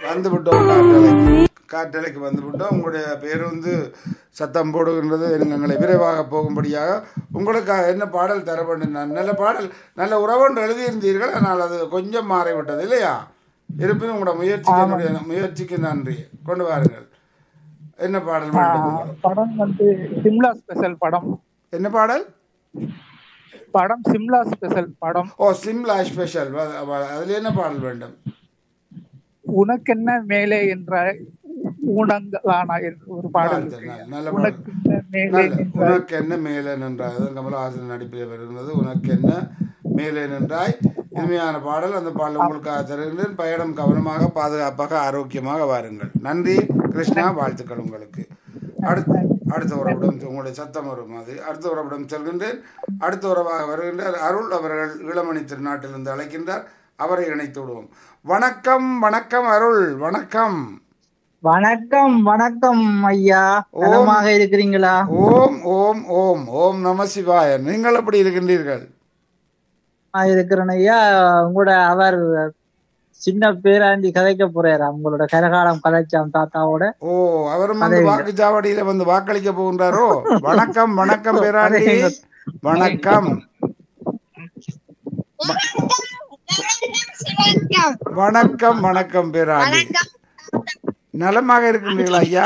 வந்து விட்டோம் காற்றலைக்கு காற்றலைக்கு வந்து விட்டோம் உங்களுடைய பேர் வந்து சத்தம் போடுகின்றது எங்களை விரைவாக போகும்படியாக உங்களுக்கு என்ன பாடல் தர வேண்டும் நான் நல்ல பாடல் நல்ல உறவொன்று எழுதியிருந்தீர்கள் ஆனால் அது கொஞ்சம் மாறிவிட்டது இல்லையா இருப்பினும் உங்களோட முயற்சிக்கு என்னுடைய முயற்சிக்கு நன்றி கொண்டு வாருங்கள் என்ன பாடல் வேண்டும் உங்களுக்கு? படம் வந்து சிம்லா ஸ்பெஷல் படம் என்ன பாடல் படம் சிம்லா ஸ்பெஷல் படம் ஓ சிம்லா ஸ்பெஷல் அதில் என்ன பாடல் வேண்டும் உனக்கென்ன மேலே என்ற ஊனங்களான என்று ஒரு பாடல் நல்ல- இருக்கு. நல்ல பாடல் உனக்கென்ன மேலே நல்ல என்ற உனக்கு என்ன மேலே நின்றாய் அது கமலஹாசன் நடிப்பில் வருகிறது உனக்கு என்ன மேலே நின்றாய் இனிமையான பாடல் அந்த பாடல் உங்களுக்காக தருகின்றேன் பயணம் கவனமாக பாதுகாப்பாக ஆரோக்கியமாக வாருங்கள் நன்றி கிருஷ்ணா வாழ்த்துக்கள் உங்களுக்கு அடுத்த அடுத்த உறவிடம் உங்களுடைய சத்தம் வரும் அது அடுத்த உறவிடம் செல்கின்றேன் அடுத்த உறவாக வருகின்றார் அருள் அவர்கள் இளமணி திருநாட்டிலிருந்து அழைக்கின்றார் அவரை இணைத்து விடுவோம் வணக்கம் வணக்கம் அருள் வணக்கம் வணக்கம் வணக்கம் ஐயா ஓம். நலமாக இருக்கிறீங்களா ஓம் ஓம் ஓம் ஓம் நம சிவாய நீங்கள் எப்படி இருக்கின்றீர்கள் நான் இருக்கிறேன் ஐயா உங்களோட அவர் சின்ன பேராண்டி கதைக்க போறாரு உங்களோட கரகாலம் கதைச்சாம் தாத்தாவோட ஓ அவரும் வந்து வாக்குச்சாவடியில வந்து வாக்களிக்க போகின்றாரோ வணக்கம் வணக்கம் பேராண்டி வணக்கம் வணக்கம் வணக்கம் பேராண்டி நலமாக இருக்கின்றீர்களா ஐயா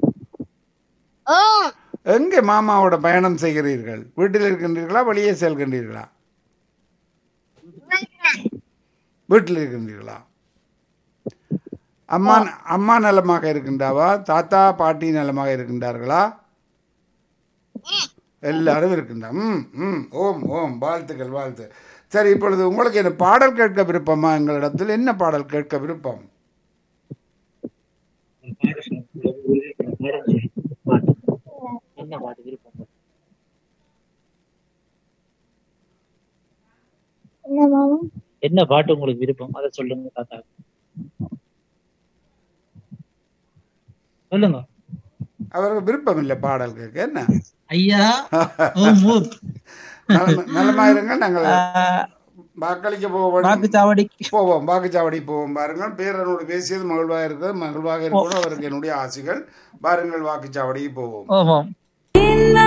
எங்கே மாமாவோட பயணம் செய்கிறீர்கள் வீட்டில் இருக்கின்றீர்களா வெளியே செல்கின்றீர்களா வீட்டில் இருக்கின்றீர்களா அம்மா அம்மா நலமாக இருக்கின்றாவா தாத்தா பாட்டி நலமாக இருக்கின்றார்களா எல்லாரும் இருக்கின்றா ம் ம் ஓம் ஓம் வாழ்த்துக்கள் வாழ்த்து சரி இப்பொழுது உங்களுக்கு என்ன பாடல் கேட்க விருப்பமா எங்களிடத்தில் என்ன பாடல் கேட்க விருப்பம் என்ன பாட்டு விருப்பம் என்ன பாட்டு உங்களுக்கு விருப்பம் அதை சொல்லுங்க தாத்தா சொல்லுங்க அவருக்கு விருப்பம் இல்லை பாடல் கேட்க என்ன ஐயா ஓம் ஓம் நலம- நலமாயிருங்க நாங்கள் வாக்களிக்க போக வேண்டும் வாக்குச்சாவடி போவோம் வாக்குச்சாவடி போவோம் பாருங்கள் பேரனோடு பேசியது மகிழ்வாக இருக்கிறது மகிழ்வாக இருக்கணும் அவருக்கு என்னுடைய ஆசைகள் பாருங்கள் வாக்குச்சாவடிக்கு போவோம் ஓஹோ என்ன